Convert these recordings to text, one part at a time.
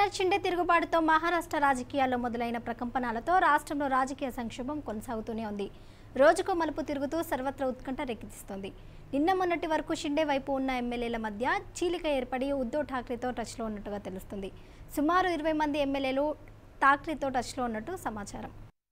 ఏక్నాథ్ షిండే తిరుగుబాటుతో మహారాష్ట్ర రాజకీయాల్లో మొదలైన ప్రకంపనలతో రాష్ట్రంలో రాజకీయ సంక్షోభం కొనసాగుతూనే ఉంది రోజుకో మలుపు తిరుగుతూ సర్వత్రా ఉత్కంఠ రేకెత్తిస్తోంది నిన్న మొన్నటి వరకు షిండే వైపు ఉన్న ఎమ్మెల్యేల మధ్య చీలిక ఏర్పడి ఉద్దవ్ ఠాక్రేతో టచ్లో ఉన్నట్టుగా తెలుస్తుంది సుమారు ఇరవై మంది ఎమ్మెల్యేలు ఠాక్రేతో టచ్లో ఉన్నట్టు సమాచారం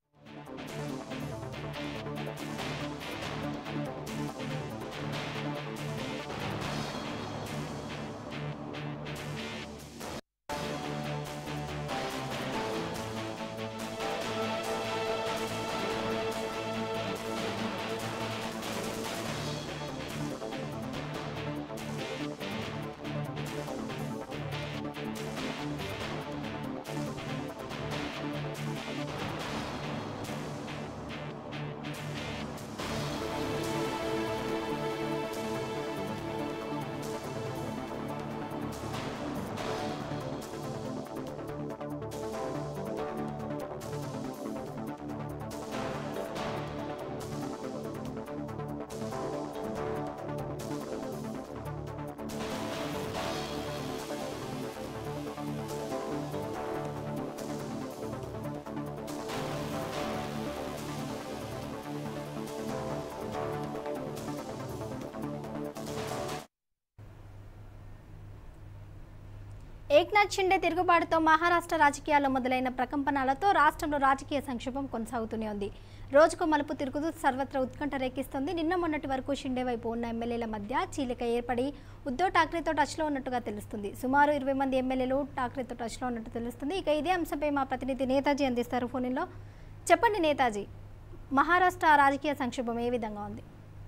ఏక్నాథ్ షిండే తిరుగుబాటుతో మహారాష్ట్ర రాజకీయాల్లో మొదలైన ప్రకంపనలతో రాష్ట్రంలో రాజకీయ సంక్షోభం కొనసాగుతూనే ఉంది రోజుకో మలుపు తిరుగుతూ సర్వత్రా ఉత్కంఠ రేకిస్తోంది నిన్న మొన్నటి వరకు షిండే వైపు ఉన్న ఎమ్మెల్యేల మధ్య చీలిక ఏర్పడి ఉద్దవ్ ఠాక్రేతో టచ్లో ఉన్నట్టుగా తెలుస్తుంది సుమారు ఇరవై మంది ఎమ్మెల్యేలు ఠాక్రేతో టచ్లో ఉన్నట్టు తెలుస్తుంది ఇక ఇదే అంశంపై మా ప్రతినిధి నేతాజీ అందిస్తారు ఫోన్లో చెప్పండి నేతాజీ మహారాష్ట్ర రాజకీయ సంక్షోభం ఏ విధంగా ఉంది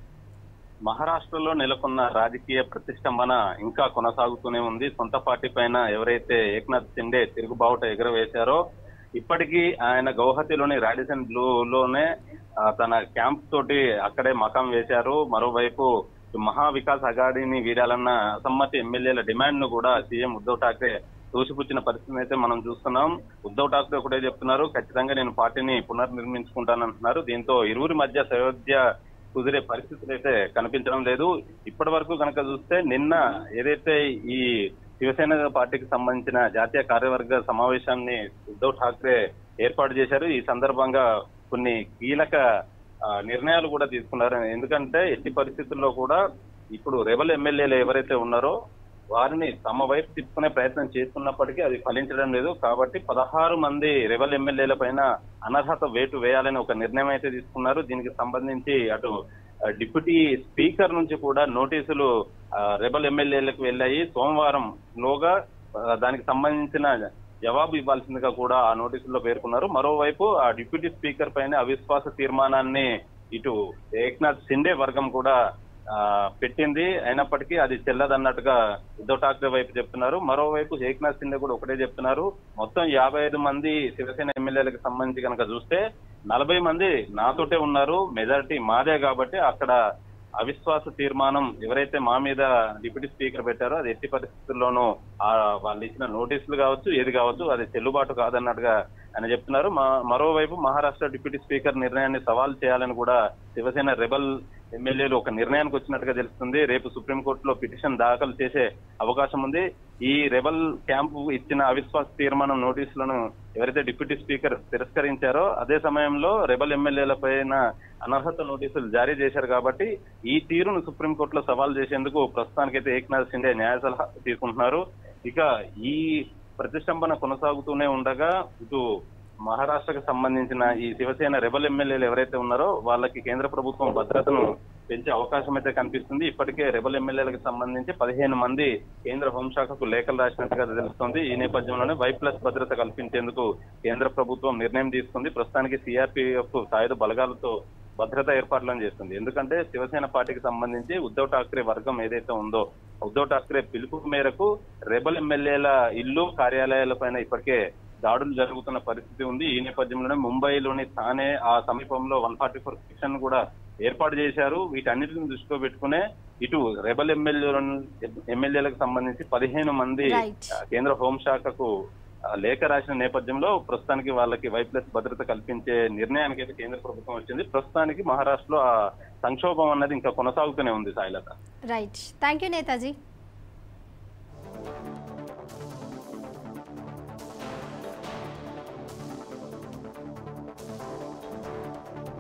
మహారాష్ట్రలో నెలకొన్న రాజకీయ ప్రతిష్టంభన ఇంకా కొనసాగుతూనే ఉంది సొంత పార్టీ పైన ఎవరైతే ఏక్నాథ్ షిండే తిరుగుబావుట ఎగురవేశారో ఇప్పటికీ ఆయన గౌహతిలోని రాడిసన్ బ్లూ లోనే ఆ, తన క్యాంప్ తోటి అక్కడే మకాం వేశారు మరోవైపు మహా వికాస్ అఘాడీని వీడాలన్న అసమ్మతి ఎమ్మెల్యేల డిమాండ్ ను కూడా సీఎం ఉద్దవ్ ఠాక్రే తోసిపుచ్చిన పరిస్థితిని అయితే మనం చూస్తున్నాం ఉద్దవ్ ఠాక్రే ఒకటే చెప్తున్నారు ఖచ్చితంగా నేను పార్టీని పునర్నిర్మించుకుంటానంటున్నారు దీంతో ఇరువురి మధ్య సయోధ్య కుదిరే పరిస్థితులు అయితే కనిపించడం లేదు ఇప్పటి వరకు కనుక చూస్తే నిన్న ఏదైతే ఈ శివసేన పార్టీకి సంబంధించిన జాతీయ కార్యవర్గ సమావేశాన్ని ఉద్దవ్ ఠాక్రే ఏర్పాటు చేశారు ఈ సందర్భంగా కొన్ని కీలక ఆ, నిర్ణయాలు కూడా తీసుకున్నారు ఎందుకంటే ఎట్టి పరిస్థితుల్లో కూడా ఇప్పుడు రెబల్ ఎమ్మెల్యేలు ఎవరైతే ఉన్నారో వారిని తమ వైపు తిప్పుకునే ప్రయత్నం చేస్తున్నప్పటికీ అది ఫలించడం లేదు కాబట్టి పదహారు మంది రెబల్ ఎమ్మెల్యేల పైన అనర్హత వేటు వేయాలని ఒక నిర్ణయం అయితే తీసుకున్నారు దీనికి సంబంధించి అటు ఆ, డిప్యూటీ స్పీకర్ నుంచి కూడా నోటీసులు ఆ, రెబల్ ఎమ్మెల్యేలకు వెళ్ళాయి సోమవారం లోగా ఆ, దానికి సంబంధించిన జవాబు ఇవ్వాల్సిందిగా కూడా ఆ నోటీసుల్లో పేర్కొన్నారు మరోవైపు ఆ డిప్యూటీ స్పీకర్ పైన అవిశ్వాస తీర్మానాన్ని ఇటు ఏక్నాథ్ షిండే వర్గం కూడా ఆ, పెట్టింది అయినప్పటికీ అది చెల్లదన్నట్టుగా ఉద్దవ్ ఠాక్రే వైపు చెప్తున్నారు మరోవైపు ఏక్నాథ్ షిండే కూడా ఒకటే చెప్తున్నారు మొత్తం యాభై ఐదు మంది శివసేన ఎమ్మెల్యేలకు సంబంధించి కనుక చూస్తే నలభై మంది నాతోటే ఉన్నారు మెజారిటీ మాదే కాబట్టి అక్కడ అవిశ్వాస తీర్మానం ఎవరైతే మా మీద డిప్యూటీ స్పీకర్ పెట్టారో అది ఎట్టి పరిస్థితుల్లోనూ ఆ వాళ్ళు ఇచ్చిన నోటీసులు కావచ్చు ఏది కావచ్చు అది చెల్లుబాటు కాదన్నట్టుగా ఆయన చెప్తున్నారు మా- మరోవైపు మహారాష్ట్ర డిప్యూటీ స్పీకర్ నిర్ణయాన్ని సవాల్ చేయాలని కూడా శివసేన రెబల్ ఎమ్మెల్యేలు ఒక నిర్ణయానికి వచ్చినట్టుగా తెలుస్తుంది రేపు సుప్రీంకోర్టులో పిటిషన్ దాఖలు చేసే అవకాశం ఉంది ఈ రెబల్ క్యాంపు ఇచ్చిన అవిశ్వాస తీర్మానం నోటీసులను ఎవరైతే డిప్యూటీ స్పీకర్ తిరస్కరించారో అదే సమయంలో రెబల్ ఎమ్మెల్యేల పైన అనర్హత నోటీసులు జారీ చేశారు కాబట్టి ఈ తీరును సుప్రీంకోర్టులో సవాల్ చేసేందుకు ప్రస్తుతానికైతే ఏక్నాథ్ షిండే న్యాయ సలహా తీసుకుంటున్నారు ఇక ఈ ప్రతిష్టంభన కొనసాగుతూనే ఉండగా ఇటు మహారాష్ట్రకు సంబంధించిన ఈ శివసేన రెబల్ ఎమ్మెల్యేలు ఎవరైతే ఉన్నారో వాళ్ళకి కేంద్ర ప్రభుత్వం భద్రతను పెంచే అవకాశం అయితే కనిపిస్తుంది ఇప్పటికే రెబల్ ఎమ్మెల్యేలకు సంబంధించి పదిహేను మంది కేంద్ర హోంశాఖకు లేఖలు రాసినట్టుగా తెలుస్తోంది ఈ నేపథ్యంలోనే వై ప్లస్ భద్రత కల్పించేందుకు కేంద్ర ప్రభుత్వం నిర్ణయం తీసుకుంది ప్రస్తుతానికి సిఆర్పిఎఫ్ సాయుధ బలగాలతో భద్రతా ఏర్పాట్లను చేస్తుంది ఎందుకంటే శివసేన పార్టీకి సంబంధించి ఉద్దవ్ ఠాక్రే వర్గం ఏదైతే ఉందో ఉద్దవ్ ఠాక్రే పిలుపు మేరకు రెబల్ ఎమ్మెల్యేల ఇల్లు కార్యాలయాల పైన ఇప్పటికే దాడులు జరుగుతున్న పరిస్థితి ఉంది ఈ నేపథ్యంలోనే ముంబైలోని థానే ఆ సమీపంలో వన్ ఫార్టీ ఫోర్ సెక్షన్ కూడా ఏర్పాటు చేశారు వీటన్నిటిని దృష్టిలో పెట్టుకునే ఇటు రెబల్ ఎమ్మెల్యేలను ఎమ్మెల్యేలకు సంబంధించి పదిహేను మంది Right. ఆ, కేంద్ర హోంశాఖకు ఆ, లేఖ రాసిన నేపథ్యంలో ప్రస్తుతానికి వాళ్ళకి వై ప్లస్ భద్రత కల్పించే నిర్ణయానికి అయితే కేంద్ర ప్రభుత్వం వచ్చింది ప్రస్తుతానికి మహారాష్ట్రలో ఆ సంక్షోభం అన్నది ఇంకా కొనసాగుతూనే ఉంది Sailatha right thank you Netaji